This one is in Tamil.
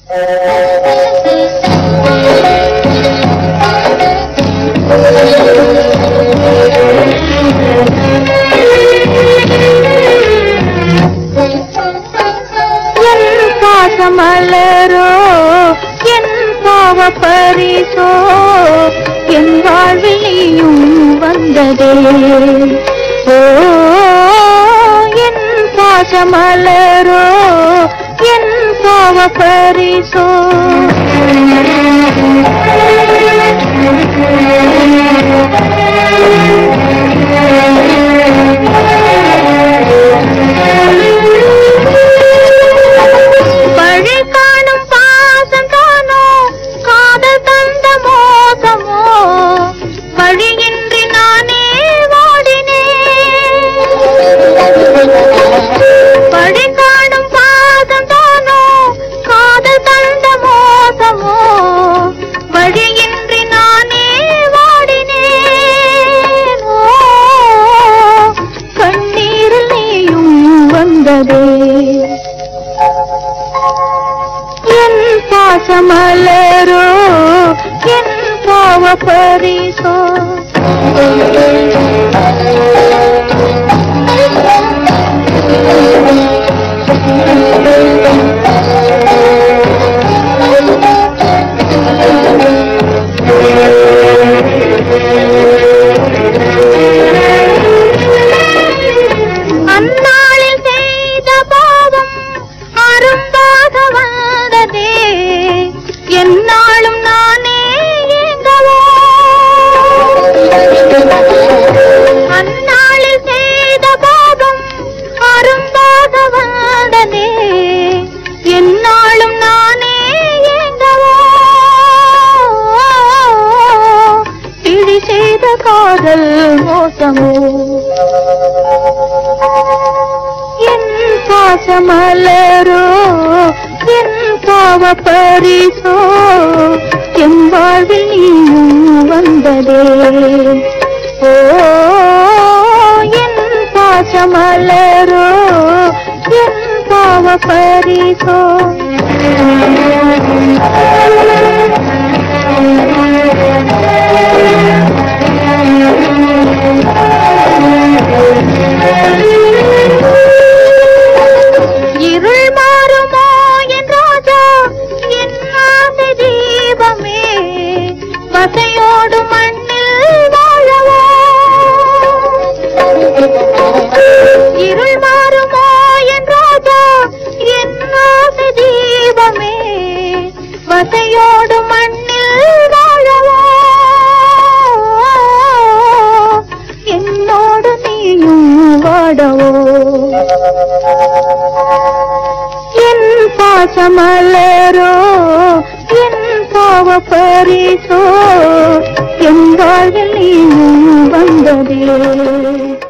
என் பாசமலரோ என் பாவ பரிசோ என் வாழ்விலையும் வந்ததே ஓ என் பாசமலரோ என் பாவ பரிசோ வழி காணும் பாசம் தானோ காதல் தந்த மோசமோ வழியின்றி நானே வாடினேன் வழி காணும் பாசம் தானோ காதல் தந்த மோசமோ வழியின்றி நானே வாடினேன் ஓ, கண்ணீரில் நீயும் வந்ததே என் பாசமலரோ என் பாவ பரிசோ அந்நாளில் செய்த பாவம் அரும்பாக வந்ததே என்னாலும் நானே ஏங்கவோ அந்நாளில் செய்த பாவம் அரும்பாக வந்ததே என்னாலும் நானே ஏங்கவோ பிழி செய்த காதல் மோசமோ என் பாசமலரோ என் பாவ பரிசோ என் வாழ்வில் நீயும் வந்ததே ஓ என் பாசமலரோ என் பாவ பரிசோ இருள் மாறுமோ என் ராஜா என் ஆசை தீபமே வசையோடு மண்ணில் வாழவோ இருள் மாறுமோ என் ராஜா என் ஆசை தீபமே வசையோடு மண்ணில் வாழவோ என்னோடு நீயும் வாடவோ என் பாசமலரோ என் பாவ பரிசோ என் வாழ்வில் நீயும் வந்ததே